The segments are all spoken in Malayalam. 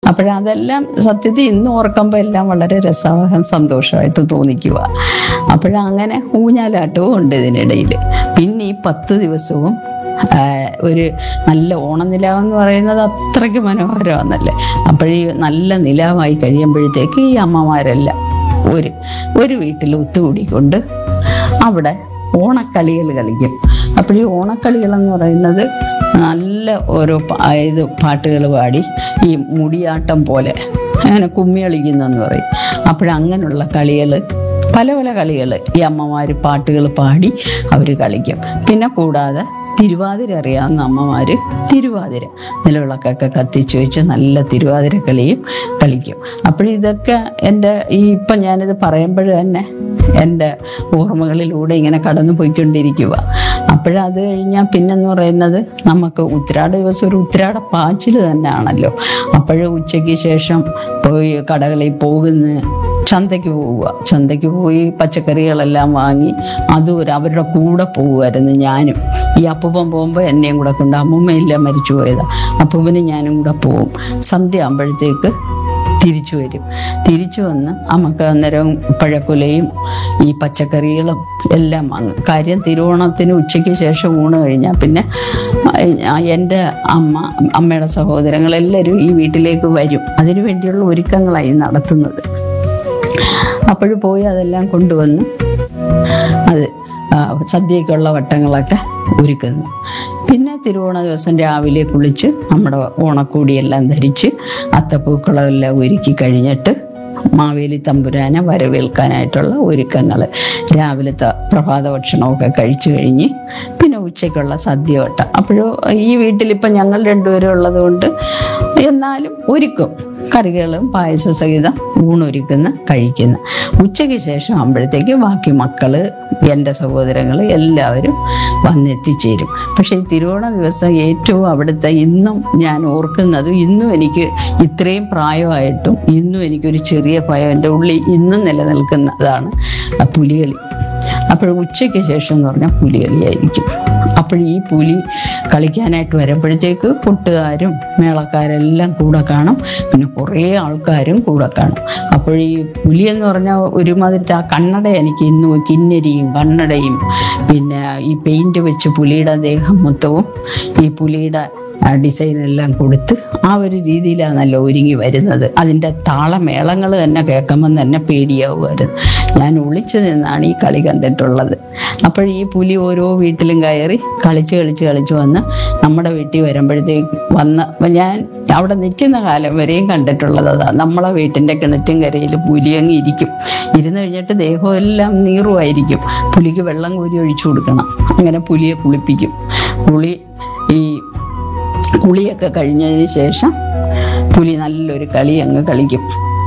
അപ്പോഴതെല്ലാം സത്യത്തിൽ ഇന്ന് ഓർക്കുമ്പോൾ എല്ലാം വളരെ രസവഹം സന്തോഷമായിട്ട് തോന്നിക്കുക അപ്പോഴങ്ങനെ ഊഞ്ഞാലാട്ടവും ഉണ്ട് ഇതിനിടയിൽ പിന്നെ ഈ പത്ത് ദിവസവും ആ, ഒരു നല്ല ഓണനിലാവെന്ന് പറയുന്നത് അത്രയ്ക്ക് മനോഹരമാണെന്നല്ലേ അപ്പോഴീ നല്ല നിലാവായി കഴിയുമ്പോഴത്തേക്ക് ഈ അമ്മമാരെല്ലാം ഒരു ഒരു വീട്ടിൽ ഒത്തുകൂടിക്കൊണ്ട് അവിടെ ഓണക്കളികൾ കളിക്കും അപ്പോൾ ഈ ഓണക്കളികൾ എന്ന് പറയുന്നത് നല്ല ഓരോ പാ- ഇത് പാട്ടുകൾ പാടി ഈ മുടിയാട്ടം പോലെ അങ്ങനെ കുമ്മി കളിക്കുന്നെന്ന് പറയും അപ്പോഴങ്ങനെയുള്ള കളികൾ പല പല കളികൾ ഈ അമ്മമാർ പാട്ടുകൾ പാടി അവർ കളിക്കും പിന്നെ കൂടാതെ തിരുവാതിര അറിയാവുന്ന അമ്മമാർ തിരുവാതിര നിലവിളക്കൊക്കെ കത്തിച്ച് വെച്ച് നല്ല തിരുവാതിര കളിയും കളിക്കും അപ്പോഴിതൊക്കെ എൻ്റെ ഈ ഇപ്പം ഞാനിത് പറയുമ്പോൾ തന്നെ എൻ്റെ ഓർമ്മകളിലൂടെ ഇങ്ങനെ കടന്നു പോയിക്കൊണ്ടിരിക്കുക അപ്പോഴത് കഴിഞ്ഞാൽ പിന്നെന്ന് പറയുന്നത് നമുക്ക് ഉത്രാട ദിവസം ഒരു ഉത്രാട പാച്ചിൽ തന്നെയാണല്ലോ അപ്പോഴ് ഉച്ചയ്ക്ക് ശേഷം പോയി കടകളിൽ പോകുന്ന ചന്തയ്ക്ക് പോവുക ചന്തയ്ക്ക് പോയി പച്ചക്കറികളെല്ലാം വാങ്ങി അതും ഒരു അവരുടെ കൂടെ പോകുമായിരുന്നു ഞാനും ഈ അപ്പൂപ്പൻ പോകുമ്പോൾ എന്നെയും കൂടെ കൊണ്ട് അമ്മൂമ്മയില്ല മരിച്ചു പോയതാ അപ്പൂപ്പന് ഞാനും കൂടെ പോവും സന്ധ്യ ആകുമ്പോഴത്തേക്ക് തിരിച്ചു വരും തിരിച്ചു വന്ന് നമുക്ക് അന്നേരം പഴക്കുലയും ഈ പച്ചക്കറികളും എല്ലാം വാങ്ങും കാര്യം തിരുവോണത്തിന് ഉച്ചയ്ക്ക് ശേഷം ഊണ് കഴിഞ്ഞാൽ പിന്നെ ആ, എൻ്റെ അമ്മ അമ്മയുടെ സഹോദരങ്ങളെല്ലാവരും ഈ വീട്ടിലേക്ക് വരും അതിനു വേണ്ടിയുള്ള ഒരുക്കങ്ങളായി നടത്തുന്നത് അപ്പോൾ പോയി അതെല്ലാം കൊണ്ടുവന്ന് അത് ആ, സദ്യക്കുള്ള വട്ടങ്ങളൊക്കെ ഒരുക്കുന്നു പിന്നെ തിരുവോണ ദിവസം രാവിലെ കുളിച്ച് നമ്മുടെ ഓണക്കോടിയെല്ലാം ധരിച്ച് അത്തപ്പൂക്കളമെല്ലാം ഒരുക്കി കഴിഞ്ഞിട്ട് മാവേലി തമ്പുരാനെ വരവേൽക്കാനായിട്ടുള്ള ഒരുക്കങ്ങൾ രാവിലത്തെ പ്രഭാത ഭക്ഷണമൊക്കെ കഴിച്ചു കഴിഞ്ഞ് പിന്നെ ഉച്ചയ്ക്കുള്ള സദ്യ വട്ടം അപ്പോഴും ഈ വീട്ടിലിപ്പം ഞങ്ങൾ രണ്ടുപേരും ഉള്ളതുകൊണ്ട് എന്നാലും ഒരുക്കും കറികളും പായസ സഹിതം ഊണൊരുക്കുന്ന കഴിക്കുന്ന ഉച്ചയ്ക്ക് ശേഷം ആകുമ്പോഴത്തേക്ക് ബാക്കി മക്കള് എൻ്റെ സഹോദരങ്ങൾ എല്ലാവരും വന്നെത്തിച്ചേരും പക്ഷേ ഈ തിരുവോണ ദിവസം ഏറ്റവും അവിടുത്തെ ഇന്നും ഞാൻ ഓർക്കുന്നതും ഇന്നും എനിക്ക് ഇത്രയും പ്രായമായിട്ടും ഇന്നും എനിക്കൊരു ചെറിയ ഭയം എൻ്റെ ഉള്ളിൽ ഇന്നും നിലനിൽക്കുന്നതാണ് ആ പുലികളി അപ്പോൾ ഉച്ചയ്ക്ക് ശേഷം എന്ന് പറഞ്ഞാൽ പുലികളിയായിരിക്കും അപ്പോൾ ഈ പുലി കളിക്കാനായിട്ട് വരുമ്പോഴത്തേക്ക് കൂട്ടുകാരും മേളക്കാരെല്ലാം കൂടെ കാണും പിന്നെ കുറേ ആൾക്കാരും കൂടെ കാണും അപ്പോൾ ഈ പുലി എന്ന് പറഞ്ഞാൽ ഒരുമാതിരത്തെ ആ കണ്ണട എനിക്ക് ഇന്ന് കിന്നരിയും കണ്ണടയും പിന്നെ ഈ പെയിന്റ് വെച്ച് പുലിയുടെ ദേഹം മൊത്തവും ഈ പുലിയുടെ ഡിസൈൻ എല്ലാം കൊടുത്ത് ആ ഒരു രീതിയിലാണല്ലോ ഒരുങ്ങി വരുന്നത് അതിൻ്റെ താളമേളങ്ങൾ തന്നെ കേൾക്കുമ്പം തന്നെ പേടിയാവുമായിരുന്നു ഞാൻ ഒളിച്ചു നിന്നാണ് ഈ കളി കണ്ടിട്ടുള്ളത് അപ്പോൾ ഈ പുലി ഓരോ വീട്ടിലും കയറി കളിച്ച് കളിച്ച് കളിച്ച് വന്ന് നമ്മുടെ വീട്ടിൽ വരുമ്പോഴത്തേക്ക് വന്ന് ഞാൻ അവിടെ നിൽക്കുന്ന കാലം വരെയും കണ്ടിട്ടുള്ളത് അതാ നമ്മളെ വീട്ടിൻ്റെ കിണറ്റും കരയിൽ പുലി അങ്ങ് ഇരിക്കും ഇരുന്ന് കഴിഞ്ഞിട്ട് ദേഹം എല്ലാം നീറുമായിരിക്കും പുലിക്ക് വെള്ളം കോരി ഒഴിച്ചു കൊടുക്കണം അങ്ങനെ പുലിയെ കുളിപ്പിക്കും കുളി ഈ കുളിയൊക്കെ കഴിഞ്ഞതിന് ശേഷം പുലി നല്ലൊരു കളി അങ്ങ് കളിക്കും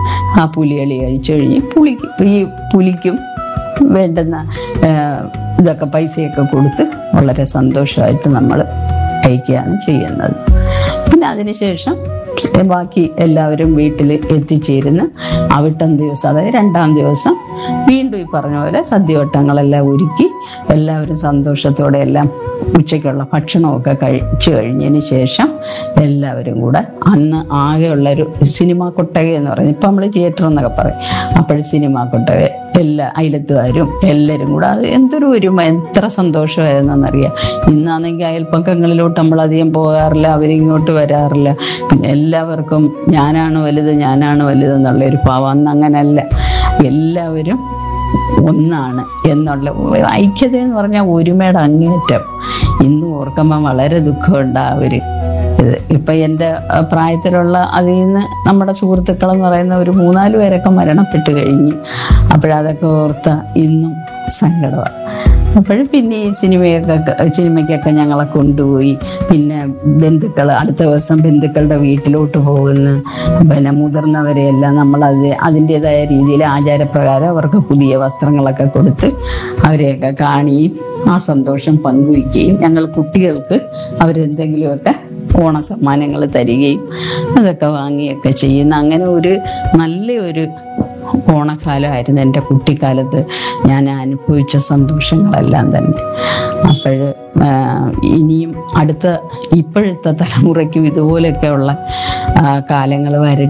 ആ പുലി കളി കഴിച്ചു കഴിഞ്ഞ് പുളിക്ക് ഈ പുലിക്കും വേണ്ടുന്ന ആ, ഇതൊക്കെ പൈസയൊക്കെ കൊടുത്ത് വളരെ സന്തോഷമായിട്ട് നമ്മൾ അയക്കുകയാണ് ചെയ്യുന്നത് പിന്നെ അതിനുശേഷം ബാക്കി എല്ലാവരും വീട്ടിൽ എത്തിച്ചേരുന്ന് അവിട്ടം ദിവസം അതായത് രണ്ടാം ദിവസം വീണ്ടും ഈ പറഞ്ഞ പോലെ സദ്യവട്ടങ്ങളെല്ലാം ഒരുക്കി എല്ലാവരും സന്തോഷത്തോടെ എല്ലാം ഉച്ചയ്ക്കുള്ള ഭക്ഷണമൊക്കെ കഴിച്ചു കഴിഞ്ഞതിന് ശേഷം എല്ലാവരും കൂടെ അന്ന് ആകെയുള്ളൊരു സിനിമ കൊട്ടക എന്ന് പറയുന്നത് ഇപ്പം നമ്മൾ തിയേറ്റർ എന്നൊക്കെ പറയും അപ്പോൾ സിനിമ കൊട്ടക എല്ലാ അയലത്തുകാരും എല്ലാവരും കൂടെ അത് എന്തൊരു ഒരുമ എത്ര സന്തോഷമായിരുന്നെന്നറിയാം ഇന്നാണെങ്കിൽ അയൽപ്പക്കങ്ങളിലോട്ട് നമ്മൾ അധികം പോകാറില്ല അവരിങ്ങോട്ട് വരാറില്ല പിന്നെ എല്ലാവർക്കും ഞാനാണ് വലുത് ഞാനാണ് വലുത് എന്നുള്ള ഒരു ഭാവം അന്ന് അങ്ങനെയല്ല എല്ലാവരും ഒന്നാണ് എന്നുള്ള ഐക്യത എന്ന് പറഞ്ഞാൽ ഒരുമയുടെ അങ്ങേറ്റം ഇന്ന് ഓർക്കുമ്പോൾ വളരെ ദുഃഖമുണ്ട് ആ ഒരു ഇത് ഇപ്പം എൻ്റെ അഹ്, പ്രായത്തിലുള്ള അതിൽ നിന്ന് നമ്മുടെ സുഹൃത്തുക്കളെന്ന് പറയുന്ന ഒരു മൂന്നാല് പേരൊക്കെ മരണപ്പെട്ട് കഴിഞ്ഞു അപ്പോഴതൊക്കെ ഓർത്ത ഇന്നും സങ്കടമാണ് അപ്പോഴും പിന്നെ ഈ സിനിമയൊക്കെ സിനിമയ്ക്കൊക്കെ ഞങ്ങളെ കൊണ്ടുപോയി പിന്നെ ബന്ധുക്കൾ അടുത്ത ദിവസം ബന്ധുക്കളുടെ വീട്ടിലോട്ട് പോകുന്നു പിന്നെ മുതിർന്നവരെയെല്ലാം നമ്മളത് അതിൻ്റെതായ രീതിയിൽ ആചാരപ്രകാരം അവർക്ക് പുതിയ വസ്ത്രങ്ങളൊക്കെ കൊടുത്ത് അവരെയൊക്കെ കാണുകയും ആ സന്തോഷം പങ്കുവയ്ക്കുകയും ഞങ്ങൾ കുട്ടികൾക്ക് അവരെന്തെങ്കിലുമൊക്കെ ഓണ സമ്മാനങ്ങൾ തരികയും അതൊക്കെ വാങ്ങിയൊക്കെ ചെയ്യുന്ന അങ്ങനെ ഒരു നല്ല ഒരു ഓണക്കാലമായിരുന്നു എൻ്റെ കുട്ടിക്കാലത്ത് ഞാൻ അനുഭവിച്ച സന്തോഷങ്ങളെല്ലാം തന്നെ അപ്പോൾ ഇനിയും അടുത്ത ഇപ്പോഴത്തെ തലമുറയ്ക്കും ഇതുപോലെയൊക്കെയുള്ള കാലങ്ങൾ വരട്ടെ